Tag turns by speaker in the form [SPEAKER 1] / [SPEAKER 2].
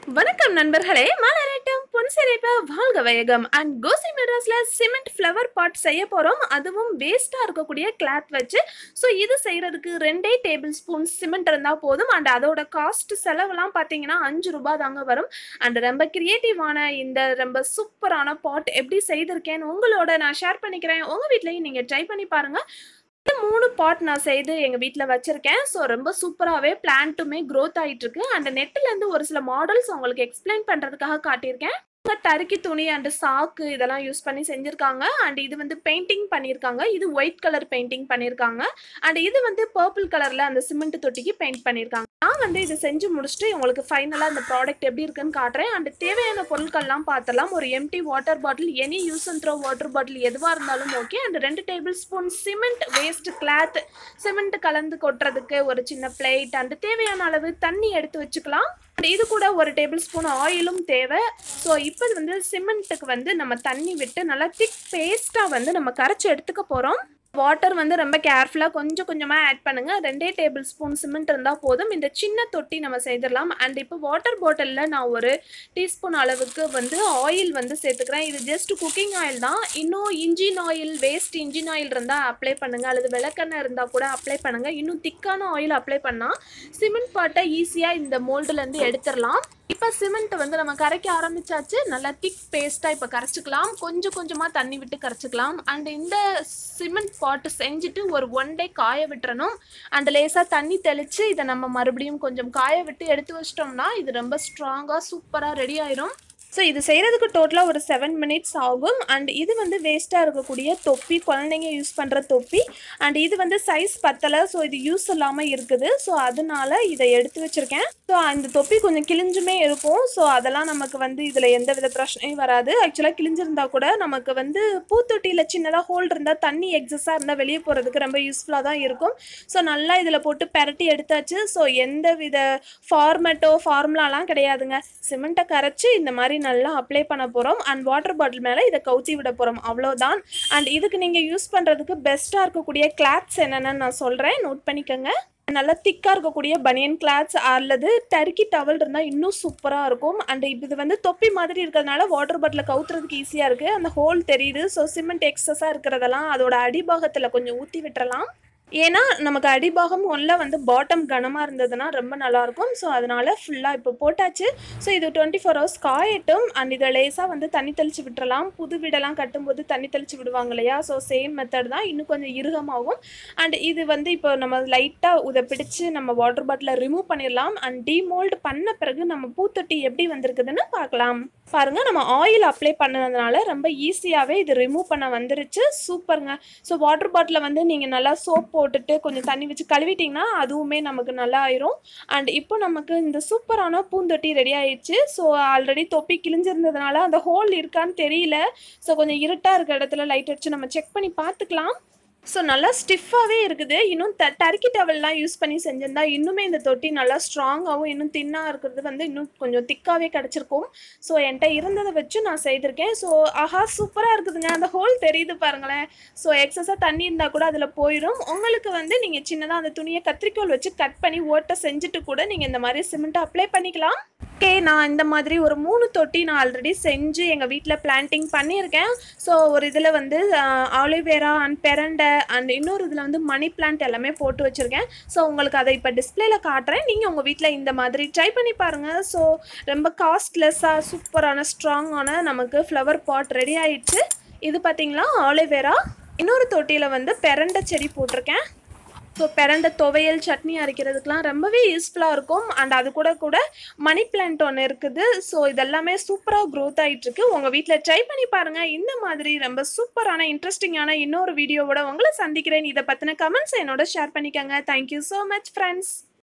[SPEAKER 1] வணக்கம் நண்பர்களே மலரட்டம் பொன்சிரைப்ப வாழ்க வையகம் அண்ட் கோசி மெட்ராஸ்ல சிமெண்ட் ஃப்ளவர் பாட் செய்ய போறோம் அதுவும் வேஸ்டா இருக்கக்கூடிய கிளாத் வச்சு ஸோ இது செய்யறதுக்கு ரெண்டே டேபிள் ஸ்பூன் சிமெண்ட் இருந்தா போதும் அண்ட் அதோட காஸ்ட் செலவுலாம் பார்த்தீங்கன்னா அஞ்சு ரூபாய் தாங்க வரும் அண்ட் ரொம்ப கிரியேட்டிவான இந்த ரொம்ப சூப்பரான பாட் எப்படி செய்திருக்கேன்னு உங்களோட நான் ஷேர் பண்ணிக்கிறேன் உங்க வீட்லயும் நீங்க ட்ரை பண்ணி பாருங்க இந்த மூணு பாட் நான் செய்து எங்கள் வீட்டில் வச்சுருக்கேன் ஸோ ரொம்ப சூப்பராகவே பிளான்ட்டுமே க்ரோத் ஆகிட்டு இருக்கு அண்ட் நெட்டிலேருந்து ஒரு சில மாடல்ஸ் உங்களுக்கு எக்ஸ்பிளைன் பண்ணுறதுக்காக காட்டியிருக்கேன் இங்க டர்க்கி துணி அண்ட் சாக்கு இதெல்லாம் யூஸ் பண்ணி செஞ்சுருக்காங்க அண்ட் இது வந்து பெயிண்டிங் பண்ணியிருக்காங்க இது ஒயிட் கலர் பெயிண்டிங் பண்ணியிருக்காங்க அண்ட் இது வந்து பர்பிள் கலரில் அந்த சிமெண்ட் தொட்டிக்கு பெயிண்ட் பண்ணியிருக்காங்க நான் வந்து இது செஞ்சு முடிச்சுட்டு உங்களுக்கு ஃபைனலாக இந்த ப்ராடக்ட் எப்படி இருக்குன்னு காட்டுறேன் அண்ட் தேவையான பொருட்கள்லாம் பார்த்தலாம் ஒரு empty water bottle any use and throw water bottle எதுவாக இருந்தாலும் ஓகே அண்ட் ரெண்டு tablespoon cement waste cloth cement கலந்து கொட்டுறதுக்கு ஒரு சின்ன பிளேட் அண்ட் தேவையான அளவு தண்ணி எடுத்து வச்சுக்கலாம் And இது கூட ஒரு டேபிள் ஸ்பூன் ஆயிலும் தேவை ஸோ இப்போ வந்து சிமெண்ட்டுக்கு வந்து நம்ம தண்ணி விட்டு நல்லா திக் பேஸ்ட்டாக வந்து நம்ம கரைச்சி எடுத்துக்க போகிறோம் வாட்டர் வந்து ரொம்ப கேர்ஃபுல்லாக கொஞ்சம் கொஞ்சமாக ஆட் பண்ணுங்கள் ரெண்டே டேபிள் ஸ்பூன் சிமெண்ட் இருந்தால் போதும் இந்த சின்ன தொட்டி நம்ம செய்திடலாம் அண்ட் இப்போ வாட்டர் பாட்டிலில் நான் ஒரு டீஸ்பூன் அளவுக்கு வந்து ஆயில் வந்து சேர்த்துக்கிறேன் இது ஜஸ்ட் குக்கிங் ஆயில் தான் இன்னும் engine oil waste engine oil இருந்தால் அப்ளை பண்ணுங்கள் அல்லது விளக்கெண்ணெய் இருந்தால் கூட அப்ளை பண்ணுங்கள் இன்னும் திக்கான ஆயில் அப்ளை பண்ணால் சிமெண்ட் பாட்டை ஈஸியாக இந்த மோல்டுலேருந்து எடுத்துடலாம் இப்போ சிமெண்ட் வந்து நம்ம கரைக்க ஆரம்பிச்சாச்சு நல்லா திக் பேஸ்ட்டாக இப்போ கரைச்சிக்கலாம் கொஞ்சம் கொஞ்சமாக தண்ணி விட்டு கரைச்சிக்கலாம் அண்ட் இந்த சிமெண்ட் பாட்டு செஞ்சுட்டு ஒரு ஒன் டே காய விட்டுறணும் அண்ட் லேசாக தண்ணி தெளித்து இதை நம்ம மறுபடியும் கொஞ்சம் காய விட்டு எடுத்து வச்சிட்டோம்னா இது ரொம்ப ஸ்ட்ராங்காக சூப்பராக ரெடி ஆயிரும் ஸோ இது செய்கிறதுக்கு டோட்டலாக ஒரு செவன் மினிட்ஸ் ஆகும் அண்ட் இது வந்து வேஸ்ட்டாக இருக்கக்கூடிய தொப்பி குழந்தைங்க யூஸ் பண்ணுற தொப்பி அண்ட் இது வந்து சைஸ் பத்தலை ஸோ இது யூஸ் இல்லாமல் இருக்குது ஸோ அதனால இதை எடுத்து வச்சுருக்கேன் ஸோ அந்த தொப்பி கொஞ்சம் கிழிஞ்சுமே இருக்கும் ஸோ அதெல்லாம் நமக்கு வந்து இதில் எந்த வித பிரச்சனையும் வராது ஆக்சுவலாக கிழிஞ்சிருந்தா கூட நமக்கு வந்து பூத்தொட்டியில் சின்னதாக ஹோல் இருந்தால் தண்ணி எக்ஸஸாக இருந்தால் வெளியே போகிறதுக்கு ரொம்ப யூஸ்ஃபுல்லாக தான் இருக்கும் ஸோ நல்லா இதில் போட்டு பெரட்டி எடுத்தாச்சு ஸோ எந்த வித ஃபார்மேட்டோ ஃபார்முலாலாம் கிடையாதுங்க சிமெண்ட்டை கரைச்சி இந்த மாதிரி நல்லா அப்ளை பண்ண போகிறோம் அண்ட் வாட்டர் பாட்டில் மேலே இதை கவுத்தி விட போகிறோம் அவ்வளோதான் அண்ட் இதுக்கு நீங்கள் யூஸ் பண்ணுறதுக்கு பெஸ்ட்டாக இருக்கக்கூடிய கிளாத்ஸ் என்னென்னு நான் சொல்கிறேன் நோட் பண்ணிக்கோங்க நல்லா திக்காக இருக்கக்கூடிய பனியன் கிளாத்ஸ் அல்லது டர்க்கி டவல் இருந்தால் இன்னும் சூப்பராக இருக்கும் அண்ட் இது வந்து தொப்பி மாதிரி இருக்கிறதுனால வாட்டர் பாட்டில் கவுத்துறதுக்கு ஈஸியாக இருக்குது அந்த ஹோல் தெரியுது ஸோ சிமெண்ட் எக்ஸஸாக இருக்கிறதெல்லாம் அதோட அடிபாகத்தில் கொஞ்சம் ஊற்றி விட்டுறலாம் ஏன்னா நமக்கு அடிபாகம் ஒன்றில் வந்து பாட்டம் கனமாக இருந்ததுன்னா ரொம்ப நல்லாயிருக்கும் ஸோ அதனால் ஃபுல்லாக இப்போ போட்டாச்சு ஸோ இது டுவெண்ட்டி ஃபோர் ஹவர்ஸ் காயட்டும் அண்ட் இதை லேசாக வந்து தண்ணி தெளித்து விட்டுறலாம் புது வீடெல்லாம் கட்டும்போது தண்ணி தெளித்து விடுவாங்க இல்லையா ஸோ சேம் மெத்தட் தான் இன்னும் கொஞ்சம் இறுகமாகும் அண்ட் இது வந்து இப்போ நம்ம லைட்டாக இதை பிடிச்சு நம்ம வாட்டர் பாட்டிலை ரிமூவ் பண்ணிடலாம் அண்ட் டீமோல்டு பண்ண பிறகு நம்ம பூத்தொட்டி எப்படி வந்திருக்குதுன்னு பார்க்கலாம் பாருங்கள் நம்ம ஆயில் அப்ளை பண்ணதுனால ரொம்ப ஈஸியாகவே இது ரிமூவ் பண்ண வந்துருச்சு சூப்பருங்க ஸோ வாட்டர் பாட்டிலை வந்து நீங்கள் நல்லா சோப் போட்டுட்டு கொஞ்சம் தண்ணி வச்சு கழுவிட்டிங்கன்னா அதுவுமே நமக்கு நல்லா ஆயிரும் அண்ட் இப்போ நமக்கு இந்த சூப்பரான பூந்தொட்டி ரெடி ஆயிடுச்சு ஸோ ஆல்ரெடி தொப்பி கிழிஞ்சிருந்ததுனால அந்த ஹோல் இருக்கான்னு தெரியல ஸோ கொஞ்சம் இருட்டாக இருக்க இடத்துல லைட் அடிச்சு நம்ம செக் பண்ணி பார்த்துக்கலாம் ஸோ நல்லா ஸ்டிஃபாகவே இருக்குது இன்னும் த டர்க்கி டவல்லாம் யூஸ் பண்ணி செஞ்சிருந்தா இன்னுமே இந்த தொட்டி நல்லா ஸ்ட்ராங்காகவும் இன்னும் தின்னாக இருக்கிறது வந்து இன்னும் கொஞ்சம் திக்காகவே கிடச்சிருக்கும் ஸோ என்கிட்ட இருந்ததை வச்சு நான் செய்திருக்கேன் ஸோ ஆஹா சூப்பராக இருக்குதுங்க அந்த ஹோல் தெரியுது பாருங்களேன் ஸோ எக்ஸஸாக தண்ணி இருந்தால் கூட அதில் போயிடும் உங்களுக்கு வந்து நீங்கள் சின்னதாக அந்த துணியை கத்திரிக்கோல் வச்சு கட் பண்ணி ஓட்டை செஞ்சுட்டு கூட நீங்கள் இந்த மாதிரி சிமெண்ட்டை அப்ளை பண்ணிக்கலாம் ஓகே நான் இந்த மாதிரி ஒரு மூணு தொட்டி நான் ஆல்ரெடி செஞ்சு எங்கள் வீட்டில் பிளான்டிங் பண்ணியிருக்கேன் ஸோ ஒரு இதில் வந்து ஆலிவேரா அண்ட் பெரண்டை அண்ட் இன்னொரு இதில் வந்து மணி பிளான்ட் எல்லாமே போட்டு வச்சுருக்கேன் ஸோ உங்களுக்கு அதை இப்போ டிஸ்பிளேல காட்டுறேன் நீங்கள் உங்கள் வீட்டில் இந்த மாதிரி ட்ரை பண்ணி பாருங்கள் ஸோ ரொம்ப காஸ்ட்லெஸ்ஸாக சூப்பரான ஸ்ட்ராங்கான நமக்கு ஃப்ளவர் பாட் ரெடி ஆயிடுச்சு இது பார்த்தீங்களா ஆலிவேரா இன்னொரு தொட்டியில் வந்து பெரண்டை செடி போட்டிருக்கேன் ஸோ பிறண்ட துவையல் சட்னி அரைக்கிறதுக்கெலாம் ரொம்பவே யூஸ்ஃபுல்லாக இருக்கும் அண்ட் அது கூட கூட மணி பிளான்ட் ஒன்று இருக்குது ஸோ இதெல்லாமே சூப்பராக க்ரோத் ஆகிட்டுருக்கு உங்கள் வீட்டில் ட்ரை பண்ணி பாருங்கள் இந்த மாதிரி ரொம்ப சூப்பரான இன்ட்ரெஸ்டிங்கான இன்னொரு வீடியோவோட உங்களை சந்திக்கிறேன் இதை பற்றின கமெண்ட்ஸ் என்னோட ஷேர் பண்ணிக்கோங்க தேங்க்யூ ஸோ மச் ஃப்ரெண்ட்ஸ்